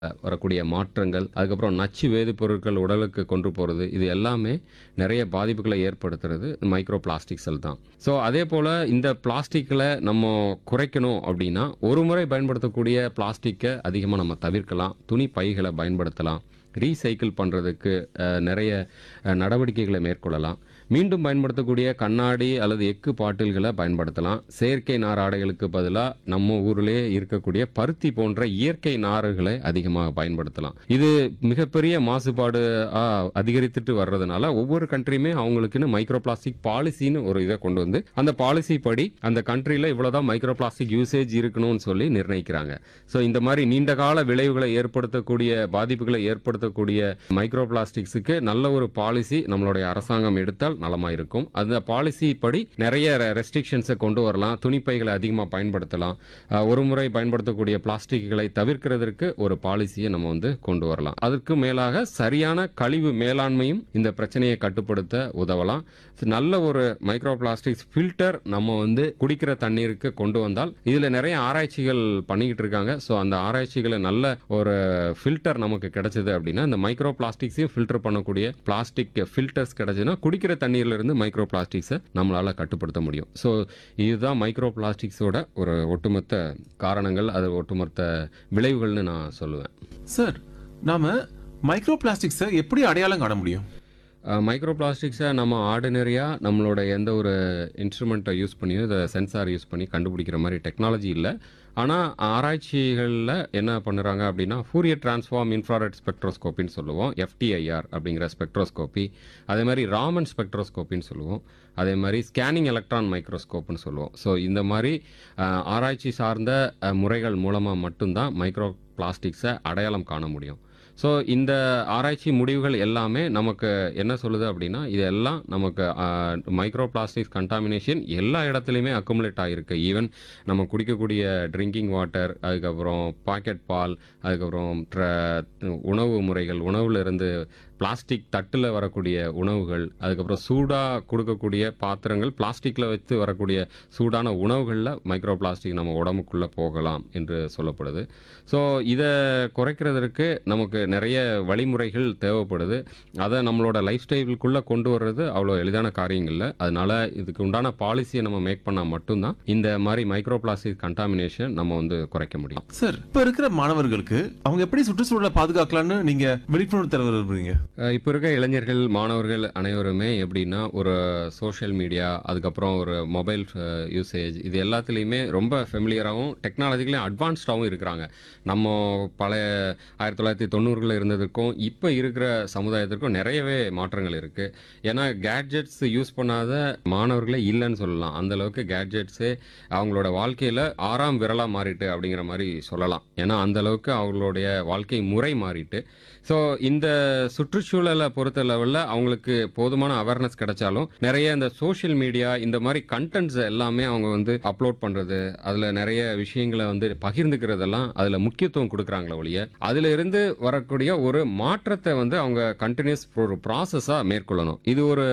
வரக்கூடிய மாற்றங்கள் அதுக்கப்புறம் நச்சு வேதிப்பொருட்கள் உடலுக்கு கொண்டு போகிறது இது எல்லாமே நிறைய பாதிப்புகளை ஏற்படுத்துறது மைக்ரோ பிளாஸ்டிக்ஸில் தான் ஸோ அதே போல் இந்த பிளாஸ்டிக்கில் நம்ம குறைக்கணும் அப்படின்னா ஒரு முறை பயன்படுத்தக்கூடிய பிளாஸ்டிக்கை அதிகமாக நம்ம தவிர்க்கலாம் துணி பைகளை பயன்படுத்தலாம் ரீசைக்கிள் பண்ணுறதுக்கு நிறைய அஹ், நடவடிக்கைகளை மேற்கொள்ளலாம் மீண்டும் பயன்படுத்தக்கூடிய கண்ணாடி அல்லது எக்கு பாட்டில்களை பயன்படுத்தலாம் செயற்கை நார் ஆடைகளுக்கு பதிலாக நம்ம ஊர்லேயே இருக்கக்கூடிய பருத்தி போன்ற இயற்கை நாறுகளை அதிகமாக பயன்படுத்தலாம் இது மிகப்பெரிய மாசுபாடு ஆ, அதிகரித்துட்டு வர்றதுனால ஒவ்வொரு கண்ட்ரியுமே அவங்களுக்குன்னு மைக்ரோ பிளாஸ்டிக் பாலிசின்னு ஒரு இதை கொண்டு வந்து அந்த பாலிசி படி அந்த கண்ட்ரியில் இவ்வளோதான் மைக்ரோ பிளாஸ்டிக் யூசேஜ் இருக்கணும்னு சொல்லி நிர்ணயிக்கிறாங்க ஸோ இந்த மாதிரி நீண்ட கால விளைவுகளை ஏற்படுத்தக்கூடிய பாதிப்புகளை ஏற்படுத்தக்கூடிய மைக்ரோ பிளாஸ்டிக்ஸுக்கு நல்ல ஒரு பாலிசி நம்மளுடைய அரசாங்கம் எடுத்தால் நலமா இருக்கும் அந்த பாலிசி படி நிறைய ரெஸ்ட்ரிக்ஷன்ஸை கொண்டு வரலாம் துணிப்பைகளை அதிகமாக பயன்படுத்தலாம் அஹ், ஒரு முறை பயன்படுத்தக்கூடிய பிளாஸ்டிக்குகளை தவிர்க்கிறதற்கு ஒரு பாலிசியை நம்ம வந்து கொண்டு வரலாம் அதற்கு மேலாக சரியான கழிவு மேலாண்மையும் இந்த பிரச்சனையை கட்டுப்படுத்த உதவலாம் நல்ல ஒரு மைக்ரோ பிளாஸ்டிக்ஸ் ஃபில்டர் நம்ம வந்து குடிக்கிற தண்ணீருக்கு கொண்டு வந்தால் இதுல நிறைய ஆராய்ச்சிகள் பண்ணிக்கிட்டு இருக்காங்க ஸோ அந்த ஆராய்ச்சிகளை நல்ல ஒரு ஃபில்டர் நமக்கு கிடைச்சது அப்படின்னா இந்த மைக்ரோ பிளாஸ்டிக்ஸையும் ஃபில்டர் பண்ணக்கூடிய பிளாஸ்டிக் ஃபில்டர்ஸ் கிடைச்சதுன்னா குடிக்கிற தண்ணீர்ல இருந்து மைக்ரோ பிளாஸ்டிக்ஸை நம்மளால கட்டுப்படுத்த முடியும் ஸோ இதுதான் மைக்ரோ பிளாஸ்டிக்ஸோட ஒரு ஒட்டுமொத்த காரணங்கள் அது ஒட்டுமொத்த விளைவுகள்னு நான் சொல்லுவேன் சார் நாம மைக்ரோ பிளாஸ்டிக்ஸை எப்படி அடையாளம் காண முடியும் மைக்ரோ பிளாஸ்டிக்ஸை நம்ம ஆர்டினரியாக நம்மளோட எந்த ஒரு இன்ஸ்ட்ருமெண்ட்டை யூஸ் பண்ணியோ இதை சென்சார் யூஸ் பண்ணி கண்டுபிடிக்கிற மாதிரி டெக்னாலஜி இல்லை ஆனால் ஆராய்ச்சிகளில் என்ன பண்ணுறாங்க அப்படின்னா ஃபூரியர் டிரான்ஸ்ஃபார்ம் இன்ஃப்ராரெட் ஸ்பெக்ட்ரோஸ்கோப்பின்னு சொல்லுவோம் எஃப்டிஐஆர் அப்படிங்கிற ஸ்பெக்ட்ரோஸ்கோப்பி அதே மாதிரி ராமன் ஸ்பெக்ட்ரோஸ்கோப்பின்னு சொல்லுவோம் அதே மாதிரி ஸ்கேனிங் எலக்ட்ரான் மைக்ரோஸ்கோப்னு சொல்லுவோம் ஸோ இந்த மாதிரி அஹ், ஆராய்ச்சி சார்ந்த அஹ், முறைகள் மூலமாக மட்டும்தான் மைக்ரோ பிளாஸ்டிக்ஸை அடையாளம் காண முடியும் ஸோ இந்த ஆராய்ச்சி முடிவுகள் எல்லாமே நமக்கு என்ன சொல்லுது அப்படின்னா இதெல்லாம் நமக்கு மைக்ரோ பிளாஸ்டிக்ஸ் கண்டாமினேஷன் எல்லா இடத்துலையுமே அக்குமுலேட் ஆகிருக்கு ஈவன் நம்ம குடிக்கக்கூடிய ட்ரிங்கிங் வாட்டர் அதுக்கப்புறம் பாக்கெட் பால் அதுக்கப்புறம் ட்ர- உணவு முறைகள் உணவுல இருந்து பிளாஸ்டிக் தட்டில் வரக்கூடிய உணவுகள் அதுக்கப்புறம் சூடாக கொடுக்கக்கூடிய பாத்திரங்கள் பிளாஸ்டிக்கில் வைத்து வரக்கூடிய சூடான உணவுகளில் மைக்ரோ பிளாஸ்டிக் நம்ம உடம்புக்குள்ளே போகலாம் என்று சொல்லப்படுது ஸோ இதை குறைக்கிறதற்கு நமக்கு நிறைய வழிமுறைகள் தேவைப்படுது அதை நம்மளோட லைஃப் ஸ்டைலுக்குள்ளே கொண்டு வர்றது அவ்வளோ எளிதான காரியங்கள் இல்லை அதனால இதுக்கு உண்டான பாலிசியை நம்ம மேக் பண்ணால் மட்டும்தான் இந்த மாதிரி மைக்ரோ பிளாஸ்டிக் கண்டாமினேஷன் நம்ம வந்து குறைக்க முடியும் சார் இப்ப இருக்கிற மாணவர்களுக்கு அவங்க எப்படி சுற்றுச்சூழலை பாதுகாக்கலாம்னு நீங்க விழிப்புணர்வு தர விரும்புறீங்க அஹ் இப்போ இருக்க இளைஞர்கள் மாணவர்கள் அனைவருமே எப்படின்னா ஒரு சோஷியல் மீடியா அதுக்கப்புறம் ஒரு மொபைல் யூசேஜ் இது எல்லாத்துலேயுமே ரொம்ப ஃபெமிலியராகவும் டெக்னாலஜிக்கலையும் அட்வான்ஸ்டாகவும் இருக்கிறாங்க நம்ம பழைய ஆயிரத்தி தொள்ளாயிரத்தி தொண்ணூறுகளில் இருந்ததுக்கும் இப்போ இருக்கிற சமுதாயத்திற்கும் நிறையவே மாற்றங்கள் இருக்குது ஏன்னா கேட்ஜெட்ஸ் யூஸ் பண்ணாத மாணவர்களே இல்லைன்னு சொல்லலாம் அந்த அளவுக்கு கேட்ஜெட்ஸே அவங்களோட வாழ்க்கையில் ஆறாம் விரலாக மாறிட்டு அப்படிங்கிற மாதிரி சொல்லலாம் ஏன்னா அந்த அளவுக்கு அவங்களுடைய வாழ்க்கை முறை மாறிட்டு ஸோ இந்த சுற்றுச்சூழலை பொறுத்த லெவலில் அவங்களுக்கு போதுமான அவேர்னஸ் கிடைச்சாலும் நிறைய இந்த சோஷியல் மீடியா இந்த மாதிரி கண்டென்ட்ஸ் எல்லாமே அவங்க வந்து அப்லோட் பண்ணுறது அதில் நிறைய விஷயங்களை வந்து பகிர்ந்துக்கிறதெல்லாம் அதில் முக்கியத்துவம் கொடுக்குறாங்களே ஒழிய அதில் இருந்து வரக்கூடிய ஒரு மாற்றத்தை வந்து அவங்க கண்டினியூஸ் ஒரு ப்ராசஸாக மேற்கொள்ளணும் இது ஒரு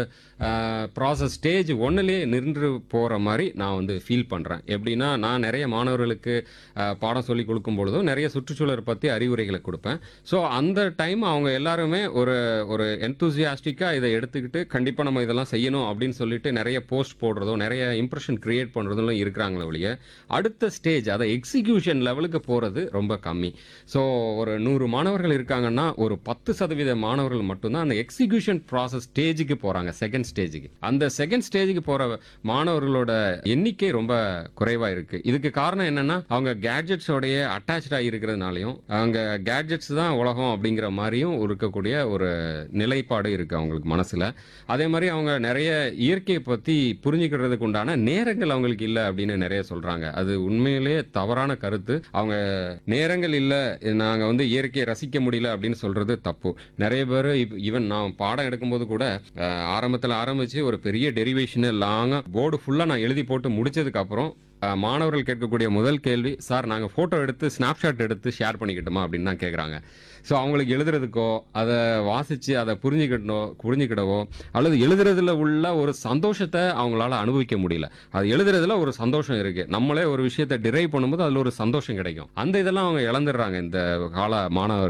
ப்ராசஸ் ஸ்டேஜ் ஒன்றுலேயே நின்று போகிற மாதிரி நான் வந்து ஃபீல் பண்ணுறேன் எப்படின்னா நான் நிறைய மாணவர்களுக்கு அஹ், பாடம் சொல்லி கொடுக்கும் பொழுதும் நிறைய சுற்றுச்சூழலை பற்றி அறிவுரைகளை கொடுப்பேன் ஸோ அந்த டைம் அவங்க எல்லாருமே ஒரு ஒரு என்தூசியாஸ்டிக்காக இதை எடுத்துக்கிட்டு கண்டிப்பாக நம்ம இதெல்லாம் செய்யணும் அப்படின்னு சொல்லிட்டு நிறைய போஸ்ட் போடுறதோ நிறைய இம்ப்ரெஷன் கிரியேட் பண்ணுறதும் இருக்கிறாங்களே ஒழிய அடுத்த ஸ்டேஜ் அதை எக்ஸிக்யூஷன் லெவலுக்கு போகிறது ரொம்ப கம்மி ஸோ ஒரு நூறு மாணவர்கள் இருக்காங்கன்னா ஒரு பத்து சதவீத மாணவர்கள் மட்டும்தான் அந்த எக்ஸிக்யூஷன் ப்ராசஸ் ஸ்டேஜுக்கு போகிறாங்க செகண்ட் ஸ்டேஜுக்கு அந்த செகண்ட் ஸ்டேஜுக்கு போகிற மாணவர்களோட எண்ணிக்கை ரொம்ப குறைவாக இருக்குது இதுக்கு காரணம் என்னன்னா அவங்க கேட்ஜெட்ஸோடைய அட்டாச்சாக இருக்கிறதுனாலையும் அவங்க கேட்ஜெட்ஸ் தான் உலகம் அப்படிங்கிற மாதிரியும் இருக்கக்கூடிய ஒரு நிலைப்பாடு இருக்குது அவங்களுக்கு மனசில் அதே மாதிரி அவங்க நிறைய இயற்கையை பற்றி புரிஞ்சுக்கிறதுக்கு உண்டான நேரங்கள் அவங்களுக்கு இல்லை அப்படின்னு நிறைய சொல்கிறாங்க அது உண்மையிலேயே தவறான கருத்து அவங்க நேரங்கள் இல்லை நாங்கள் வந்து இயற்கையை ரசிக்க முடியல அப்படின்னு சொல்கிறது தப்பு நிறைய பேர் ஈவன் நான் பாடம் எடுக்கும்போது கூட ஆரம்பத்தில் ஆரம்பித்து ஒரு பெரிய டெரிவேஷனு லாங்காக போர்டு ஃபுல்லாக நான் எழுதி போட்டு முடிச்சதுக்கு அப்புறம் அஹ், மாணவர்கள் கேட்கக்கூடிய முதல் கேள்வி சார் நாங்கள் ஃபோட்டோ எடுத்து ஸ்னாப்ஷாட் எடுத்து ஷேர் பண்ணிக்கிட்டோமா அப்படின்னு தான் கேட்குறாங்க ஸோ அவங்களுக்கு எழுதுறதுக்கோ அதை வாசித்து அதை புரிஞ்சுக்கிட்டோ புரிஞ்சுக்கிடவோ அல்லது எழுதுறதுல உள்ள ஒரு சந்தோஷத்தை அவங்களால அனுபவிக்க முடியல அது எழுதுறதுல ஒரு சந்தோஷம் இருக்கு நம்மளே ஒரு விஷயத்தை டிரைவ் பண்ணும்போது அதில் ஒரு சந்தோஷம் கிடைக்கும் அந்த இதெல்லாம் அவங்க இழந்துடுறாங்க இந்த கால மாணவர்